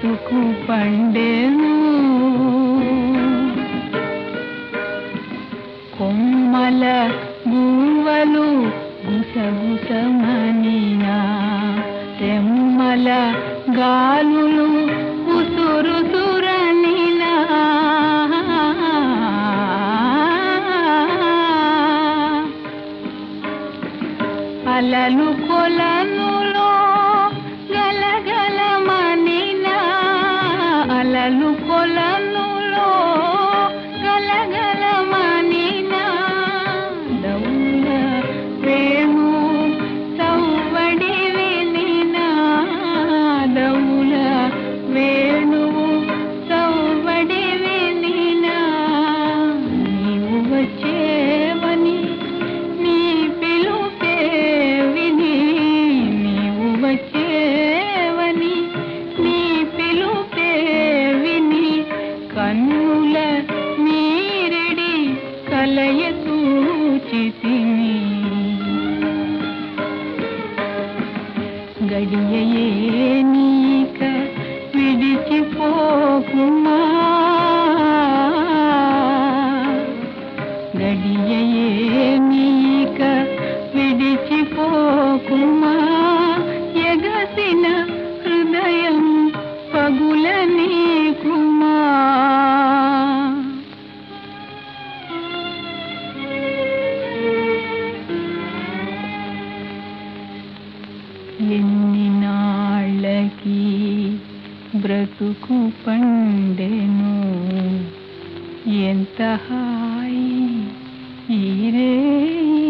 బ్రతుకు పండెను కొమ్మల గువ్వలు గుసగుసమనినా రెమ్మల గాలులు ఉసురుసురనినా అలలు కొలనులో గలగలమనినా అలలు కొలనులో గలగలమనినా దౌల వేణు సౌవడి వినినా దౌల వేణువు సౌవడి వినినా నీవు వచ్చేవని నీ పిలుపే విని నీవు వచ్చేవని నీ పిలుపే విని కన్నుల మీరెడి కలయ సూచితిని గడియయే నీక విడిచిపోకుమా గడియయే నీక విడిచిపోకుమా ఎగసిన హృదయం పగుల నీకుమా ఎన్ని నాళ్ళకి బ్రతుకు పండెను ఎంత హాయి ఈరే